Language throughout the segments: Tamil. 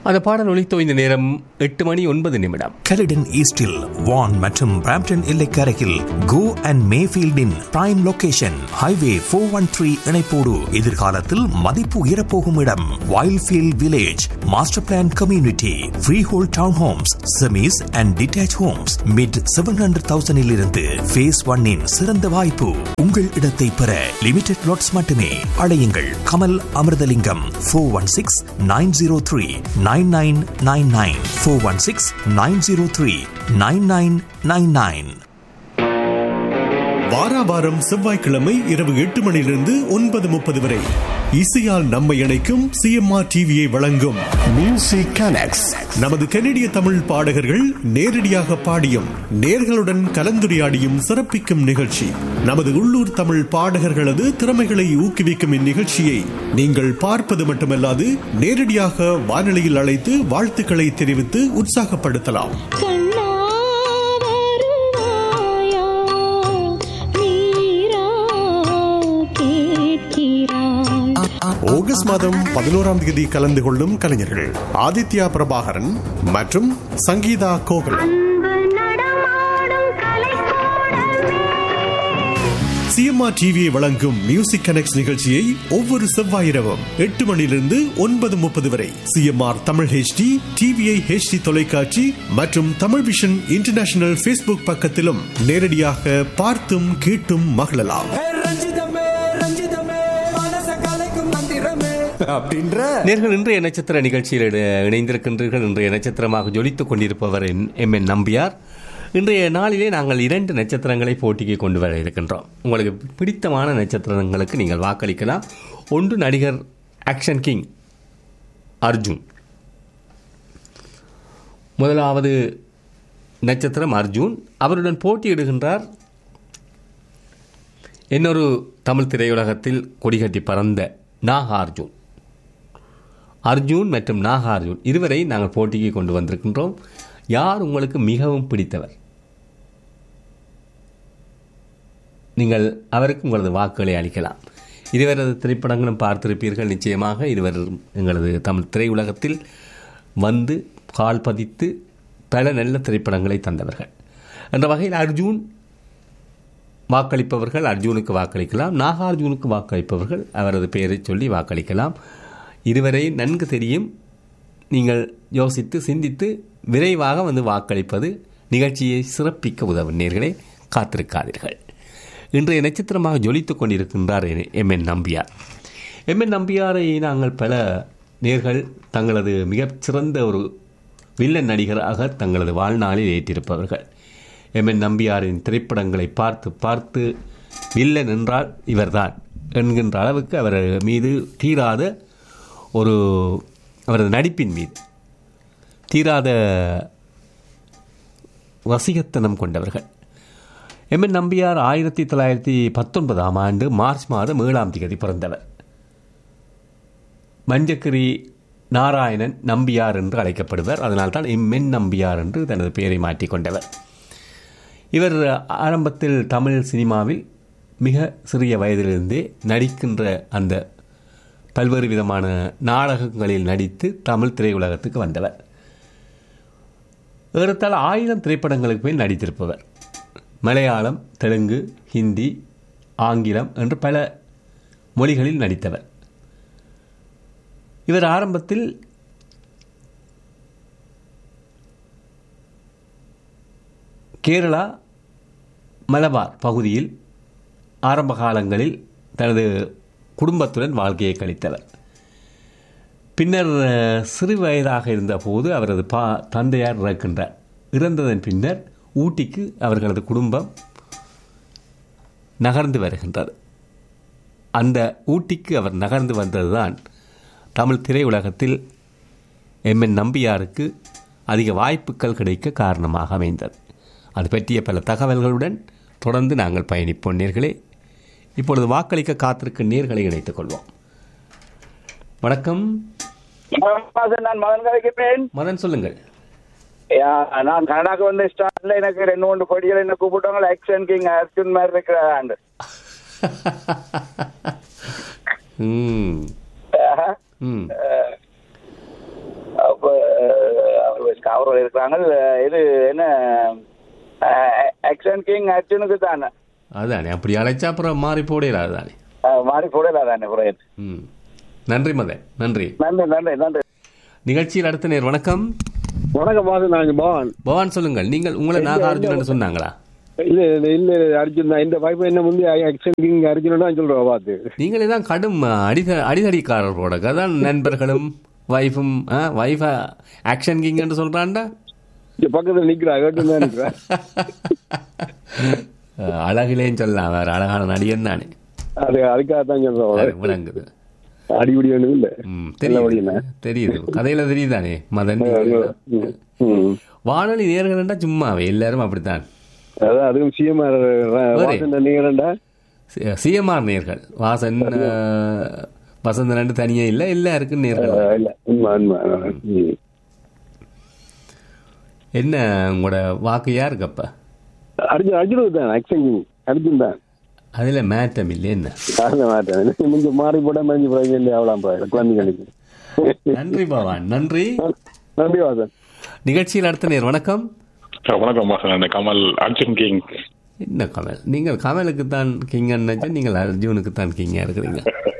அந்த பாடல் ஒலித்தோ இந்த நேரம் எட்டு மணி ஒன்பது நிமிடம் கெலிடன் ஈஸ்டில் வான் மற்றும் பிராம்டன் எல்லைக்கரையில் கோ அண்ட் மேஃபீல்டின் prime location highway four one three இணைப்போடு எதிர்காலத்தில் மதிப்பு உயரப்போகும் இடம் Wildfield village master plan community freehold town homes semis and detached homes mid seven hundred தௌசண்டில் இருந்து ஃபேஸ் ஒன்னின் சிறந்த வாய்ப்பு உங்கள் இடத்தை பெற லிமிடெட் லாட்ஸ் மட்டுமே அழையுங்கள் Kamal Amirthalingam four one six nine zero three nine nine nine nine four one six nine zero three nine nine nine nine வாராவாரம் செவ்வாய்க்கிழமை இரவு எட்டு மணியிலிருந்து ஒன்பது முப்பது வரை இசையால் நம்மை இணைக்கும் சிஎம்ஆர் டிவியை வழங்கும் Music Connects. நமது கனடிய தமிழ் பாடகர்கள் நேரடியாக பாடியும் நேர்களுடன் கலந்துரையாடியும் சிறப்பிக்கும் நிகழ்ச்சி நமது உள்ளூர் தமிழ் பாடகர்களது திறமைகளை ஊக்குவிக்கும் இந்நிகழ்ச்சியை நீங்கள் பார்ப்பது மட்டுமல்லாது நேரடியாக வானொலியில் அழைத்து வாழ்த்துக்களை தெரிவித்து உற்சாகப்படுத்தலாம் கண்ணா வருவாயா நீரா கேட்கிறாய் ஆகஸ்ட் மாதம் பதினோராம் தேதி கலந்து கொள்ளும் கலைஞர்கள் ஆதித்யா பிரபாகரன் மற்றும் சங்கீதா கோகுல் அன்பு நடமாடும் கலைக்கூடமே சிஎம்ஆர் டிவியை வழங்கும் மியூசிக் கனெக்ட் நிகழ்ச்சியை ஒவ்வொரு செவ்வாய் இரவும் எட்டு மணியிலிருந்து ஒன்பது முப்பது வரை CMR Tamil HD TVI HD தொலைக்காட்சி மற்றும் தமிழ் விஷன் இன்டர்நேஷனல் ஃபேஸ்புக் பக்கத்திலும் நேரடியாக பார்த்தும் கேட்டும் மகிழலாம் ஹே ரஞ்சிதமே ரஞ்சிதமே மனச கலைக்கும் மந்திரமே அப்படின்ற நேர்கள் இன்றைய நட்சத்திர நிகழ்ச்சியில் இட- இணைந்திருக்கின்றீர்கள் இன்றைய நட்சத்திரமாக ஜொலித்துக் கொண்டிருப்பவர் எம் என் நம்பியார் இன்றைய நாளிலே நாங்கள் இரண்டு நட்சத்திரங்களை போட்டிக்கு கொண்டு வர இருக்கின்றோம் உங்களுக்கு பிடித்தமான நட்சத்திரங்களுக்கு நீங்கள் வாக்களிக்கலாம் ஒன்று நடிகர் ஆக்ஷன் கிங் அர்ஜுன் முதலாவது நட்சத்திரம் அர்ஜுன் அவருடன் போட்டியிடுகின்றார் இன்னொரு தமிழ் திரையுலகத்தில் கொடிகட்டி பறந்த நாகார்ஜுன் அர்ஜுன் மற்றும் நாகார்ஜுன் இருவரை நாங்கள் போட்டிக்கு கொண்டு வந்திருக்கின்றோம் யார் உங்களுக்கு மிகவும் பிடித்தவர் நீங்கள் அவருக்கு உங்களது வாக்குகளை அளிக்கலாம் இருவரது திரைப்படங்களும் பார்த்திருப்பீர்கள் நிச்சயமாக இருவர் எங்களது தமிழ் திரையுலகத்தில் வந்து கால் பதித்து பல நல்ல திரைப்படங்களை தந்தவர்கள் என்ற வகையில் அர்ஜுன் வாக்களிப்பவர்கள் அர்ஜுனுக்கு வாக்களிக்கலாம் நாகார்ஜுனுக்கு வாக்களிப்பவர்கள் அவரது பெயரை சொல்லி வாக்களிக்கலாம் இருவரை நன்கு தெரியும் நீங்கள் யோசித்து சிந்தித்து விரைவாக வந்து வாக்களிப்பது நிகழ்ச்சியை சிறப்பிக்க உதவும் நேர்களே காத்திருக்காதீர்கள் இன்றைய நட்சத்திரமாக ஜொலித்துக் கொண்டிருக்கின்றார் M N Nambiar M N நம்பியாரை நாங்கள் பல நேர்கள் தங்களது மிகச்சிறந்த ஒரு வில்லன் நடிகராக தங்களது வாழ்நாளில் ஏற்றிருப்பவர்கள் எம் என் நம்பியாரின் திரைப்படங்களை பார்த்து பார்த்து வில்லன் என்றால் இவர்தான் என்கின்ற அளவுக்கு அவர் மீது தீராத ஒரு அவரது நடிப்பின் மீது தீராத வசிகத்தனம் கொண்டவர்கள் எம் என் நம்பியார் ஆயிரத்தி தொள்ளாயிரத்தி பத்தொன்பதாம் ஆண்டு மார்ச் மாதம் ஏழாம் தேதி பிறந்தவர் மஞ்சக்கிரி நாராயணன் நம்பியார் என்று அழைக்கப்படுவர் அதனால்தான் எம் என் நம்பியார் என்று தனது பெயரை மாற்றிக்கொண்டவர் இவர் ஆரம்பத்தில் தமிழ் சினிமாவில் மிக சிறிய வயதிலிருந்தே நடிக்கின்ற அந்த பல்வேறு விதமான நாடகங்களில் நடித்து தமிழ் திரையுலகத்துக்கு வந்தவர் ஏறத்தாழ ஆயிரம் திரைப்படங்களுக்கு மேல் நடித்திருப்பவர் மலையாளம் தெலுங்கு ஹிந்தி ஆங்கிலம் என்று பல மொழிகளில் நடித்தவர் இவர் ஆரம்பத்தில் கேரளா மலபார் பகுதியில் ஆரம்ப காலங்களில் தனது குடும்பத்துடன் வாழ்க்கையை கழித்தவர் பின்னர் அஹ், சிறு வயதாக இருந்தபோது அவரது பா தந்தையார் இறக்கின்றார் இறந்ததன் பின்னர் ஊட்டிக்கு அவர்களது குடும்பம் நகர்ந்து வருகின்றது அந்த ஊட்டிக்கு அவர் நகர்ந்து வந்ததுதான் தமிழ் திரையுலகத்தில் எம் என் நம்பியாருக்கு அதிக வாய்ப்புகள் கிடைக்க காரணமாக அமைந்தது அது பற்றிய பல தகவல்களுடன் தொடர்ந்து நாங்கள் பயணிப்போம் நேர்களே இப்பொழுது வாக்களிக்க காத்திருக்கும் நேர்களை இணைத்துக் கொள்வோம் வணக்கம் மாசம் நான் மகன் கதைக்கிறேன் மதன் சொல்லுங்கள் யா, நான் கனடாக்கு வந்து ஸ்டார்ட்ல எனக்கு ரெண்டு மூணு கொடிகள் என்ன கூப்பிட்டாங்க ஆக்ஷன் கிங் அர்ஜுன் மாதிரி இருக்கிறாண்டு ம் ம் அப்ப அவர்கள் இருக்கிறாங்க இது என்ன ஆக்ஷன் கிங் அர்ஜுனுக்கு தானே அதானே அப்படி அழைச்சா அப்புறம் மாறி போடையில அதுதானே மாறி போடல தானே புரியன் ம் நன்றி மதன் நன்றி நன்றி நன்றி நன்றி நிகழ்ச்சியில் அடுத்த நேர் வணக்கம் வணக்கம் பாசு நான் பவன் பவான் சொல்லுங்கள் நீங்கள் உங்களை நாகார்ஜுனன் சொன்னாங்களா இல்ல இல்ல இல்ல அர்ஜுன் தான் இந்த வாய்ப்பு என்ன முந்தைய ஆக்ஷன் கிங் அர்ஜுன் தான் சொல்றோம் பார்த்து நீங்களே தான் கடும் அடித அடிதடிக்காரர் போட அதான் நண்பர்களும் வைஃபும் வைஃபை ஆக்ஷன் கிங்னு சொல்கிறான்டா இங்க பக்கத்துல நிக்கிறா கேட்டு தான் நிக்கிறா அழகிலேன்னு சொல்லலாம் வேற அழகான நடிகன் தானே அது அதுக்காக தான் சொல்றோம் அது விளங்குது அடிபடி ஒண்ணும் இல்ல ம், நல்லபடியா? தெரியுது தெரியுது கதையில தெரியுதானே மதன் ம், ம். வானொலி நேர்கள்டா சும்மாவே எல்லாரும் அப்படித்தான் அதான் அதுவும் சிஎம்ஆர் வாசன் நீங்கடா சிஎம்ஆர் நேர்கள் வாசன் அஹ், வசந்தன் ரெண்டு தனியே இல்லை எல்லாருக்கும் நேர்கள் இல்ல உண்மை உண்மை ம். என்ன உங்களோட வாக்கு யாருக்கு அப்ப அர்ஜுன் அர்ஜுனுக்கு தான் ஆக்ஷன் கிங் அர்ஜுன் தான் அதுல மேட்டம் இல்லை என்ன காரணம் மாட்டேன் கொஞ்சம் மாறி போட்டா மறைஞ்சு போய் இல்லையா அவ்வளோ குழந்தைங்களுக்கு நன்றி பவான் நன்றி நன்றி வாசன் நிகழ்ச்சியில் அடுத்த நேர் வணக்கம் வணக்கம் வாசன் அந்த கமல் அர்ஜுன் கிங் என்ன கமல் நீங்கள் கமலுக்கு தான் கிங் நினைச்சா நீங்கள் அர்ஜுனுக்கு தான் கிங்கா இருக்கிறீங்க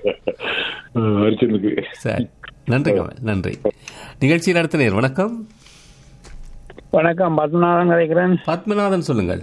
அர்ஜுனுக்கு சரி நன்றி கமல் நன்றி நிகழ்ச்சியில் அடுத்த நேர் வணக்கம் வணக்கம் பத்மநாதன் கிடைக்கிறேன் பத்மநாதன் சொல்லுங்கள்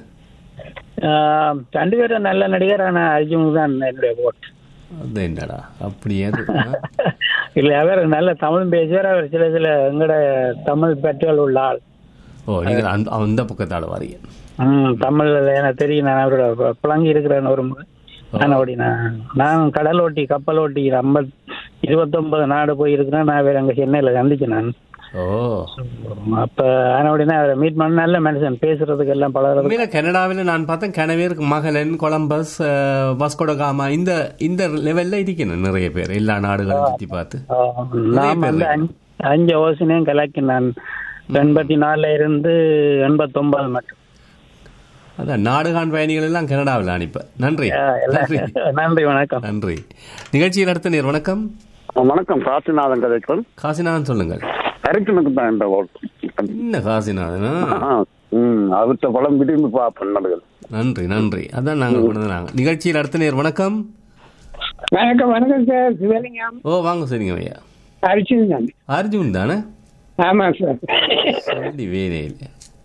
ஆஹ் ரெண்டு பேரும் நல்ல நடிகர் ஆனா அர்ஜுனுக்கு தான் என்னுடைய ஓட் அது என்னடா அப்படியே அது, ஆ? இல்ல அவர் நல்ல தமிழ் பேசுவார் அவர் சில சில எங்கட தமிழ் பெற்றல் உள்ள ஆள் ஓ நீங்கள் அந்த அந்த பக்கத்தால் வாரீங்க ம், தமிழ்ல எனக்கு தெரியும் நான் அவரோட ப- புழங்கி இருக்கிறேன் ஒரு முறை நான் அப்படி நான் நான் கடல் ஓட்டி கப்பல் ஓட்டி ஐம்பத் இருபத்தொன்பது நாடு போயிருக்கிறேன் நான் வேற அங்க சென்னையில சந்திச்சேன் நான் ஓ அப்ப ஆனா அப்படின்னா அவரை மீட் பண்ண நல்ல மனுஷன் பேசுறதுக்கு எல்லாம் பழகிறதுக்கு உண்மையில கனடாவில் நான் பார்த்தேன் கனவேருக்கு மகளன் கொலம்பஸ் அஹ், வாஸ்கோடகாமா இந்த இந்த லெவல்ல இருக்கணும் நிறைய பேர் எல்லா நாடுகளும் சுத்தி பார்த்து நான் வந்து அஞ்சு- அஞ்சு ஓசனையும் கலக்கி நான் எண்பத்தி நாலுல இருந்து எண்பத்தொன்பது மட்டும் அதான் நாடுகான் பயணிகள் எல்லாம் கனடாவில் அனுப்ப நன்றி நன்றி நன்றி வணக்கம் நன்றி நிகழ்ச்சியில் அடுத்த நேர் வணக்கம் வணக்கம் காசிநாதன் கதைக்குள் காசிநாதன் சொல்லுங்கள் அரிக்கனுக்கு தான் இந்த ஓட் என்ன காசிநாதனா ம் அவர்கிட்ட படம் விரும்பி பார்ப்பேன் நடுகள் நன்றி நன்றி அதான் நாங்க கொண்டு வந்தாங்க நிகழ்ச்சியில் அடுத்த நேர் வணக்கம் வணக்கம் வணக்கம் சார் சிவலிங்கம் ஓ வாங்க சரிங்க ஐயா அரிச்சன் தான் அர்ஜுன் தானே ஆமா சார் சொல்லி வேறே இல்லை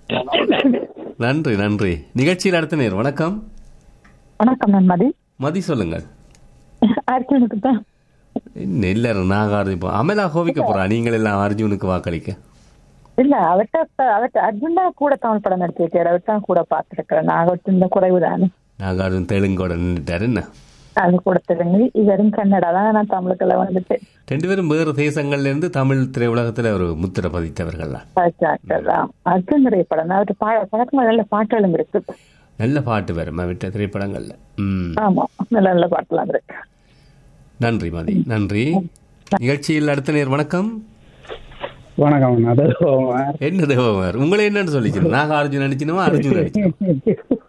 நன்றி நன்றி நிகழ்ச்சியில் அடுத்த நேர் வணக்கம் வணக்கம் நான் மதி மதி சொல்லுங்கள் அர்ஜுனுக்கு தான் என்ன எல்லாரும் நாகார் இப்போ அமலா கோவிக்க போறா நீங்கள் எல்லாம் அர்ஜுனுக்கு வாக்களிக்க இல்ல அவர்கிட்ட அவர்கிட்ட அர்ஜுன் தான் கூட தமிழ் படம் நடிச்சிருக்காரு அவர் தான் கூட பார்த்துருக்கிறேன் நான் அவர்கிட்ட இந்த குறைவு தானே நாகார்ஜுன் தெலுங்கோட நின்றுட்டாரு என்ன அது கூட தெரிஞ்சு இவரும் கன்னடா தான் நான் தமிழுக்குள்ள வந்துட்டு ரெண்டு பேரும் வேறு தேசங்கள்ல இருந்து தமிழ் திரையுலகத்துல ஒரு முத்திரை பதித்தவர்கள் தான் பார்க்கலாம். அர்ஜுன் நிறைய படம் தான் அவர்கிட்ட பா பழக்கமாக நல்ல பாட்டுகளும் இருக்கு நல்ல பாட்டு வரும் விட்ட திரைப்படங்கள்ல ம் ஆமா நல்ல நல்ல பாட்டுலாம் இருக்கு நன்றி மதி நன்றி நிகழ்ச்சியில் அடுத்த நேர் வணக்கம் வணக்கம் அது என்ன தேவமார் உங்களை என்னன்னு சொல்லிச்சு நாக அர்ஜுன் நடிச்சினவா அர்ஜுன் நடிச்சினோம்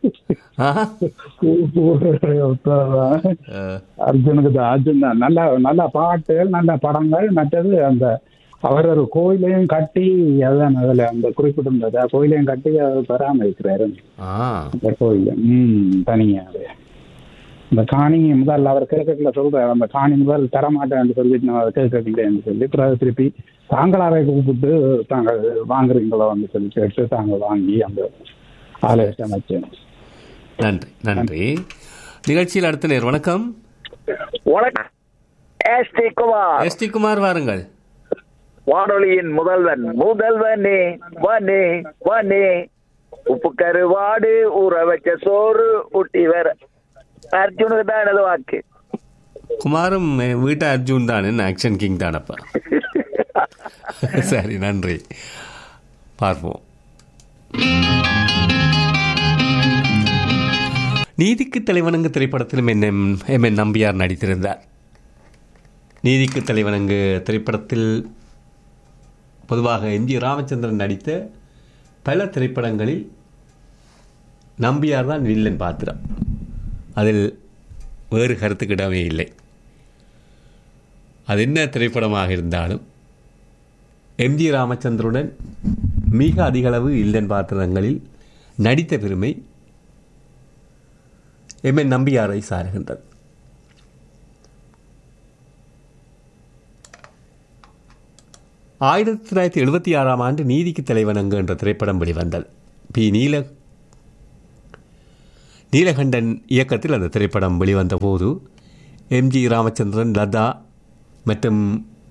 அர்ஜுனுக்கு தான் அர்ஜுன் தான் நல்ல நல்ல பாட்டுகள் நல்ல படங்கள் மற்றது அந்த அவர் ஒரு கோயிலையும் கட்டி அதுதான் அதுல அந்த குறிப்பிட்டிருந்தது கோயிலையும் கட்டி அவர் பராமரிக்கிறாரு ஆ அந்த கோயில் ம் தனியாக இந்த காணி முதல் அவர் கேட்கல சொல்றாரு அந்த காணி முதல் தரமாட்டேன் சொல்லிட்டு நான் கேட்கலன்னு சொல்லி பிறகு திருப்பி தாங்களாரை கூப்பிட்டு தாங்கள் வாங்குறீங்களோ வந்து சொல்லி கேட்டு தாங்க வாங்கி அந்த ஆலயத்தை அமைச்சேன் நன்றி நன்றி நிகழ்ச்சியில் அடுத்த நேர் வணக்கம் வணக்கம் S T Kumar S T Kumar வாருங்கள் வானொலியின் முதல்வன் முதல்வனே வனே வனே உப்பு கருவாடு ஊற வச்ச சோறு ஊட்டி வேற அர்ஜுனுக்கு தான் எனது வாக்கு குமாரும் என் வீட்டு அர்ஜுன் தான் என்ன ஆக்ஷன் கிங் தானப்பா சரி நன்றி பார்ப்போம் நீதிக்கு தலைவணங்கு திரைப்படத்திலும் என் எம் என் நம்பியார் நடித்திருந்தார் நீதிக்கு தலைவணங்கு திரைப்படத்தில் பொதுவாக எம் ஜி ராமச்சந்திரன் நடித்த பல திரைப்படங்களில் நம்பியார் தான் வில்லன் பாத்திரம் அதில் வேறு கருத்துக்கிடமே இல்லை அது என்ன திரைப்படமாக இருந்தாலும் எம்ஜி ராமச்சந்திரனுடன் மிக அதிகளவு இல்லன் பாத்திரங்களில் நடித்த பெருமை எம் என் நம்பியாரை சாருகின்றது ஆயிரத்தி தொள்ளாயிரத்தி எழுபத்தி ஆறாம் ஆண்டு நீதிக்கு தலைவனங்கு என்ற திரைப்படம் வெளிவந்தது பி நீல நீலகண்டன் இயக்கத்தில் அந்த திரைப்படம் வெளிவந்த போது எம்ஜி ராமச்சந்திரன் லதா மற்றும்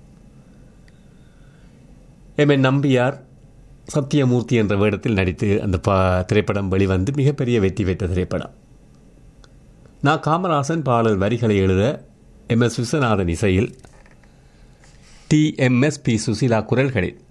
எம் என் நம்பியார் சத்தியமூர்த்தி என்ற வேடத்தில் நடித்து அந்த பா திரைப்படம் வெளிவந்து மிகப்பெரிய வெற்றி பெற்ற திரைப்படம் நான் காமராசன் பாடல் வரிகளை எழுத எம் எஸ் விஸ்வநாதன் இசையில் T M S P Susheela குரல்களில்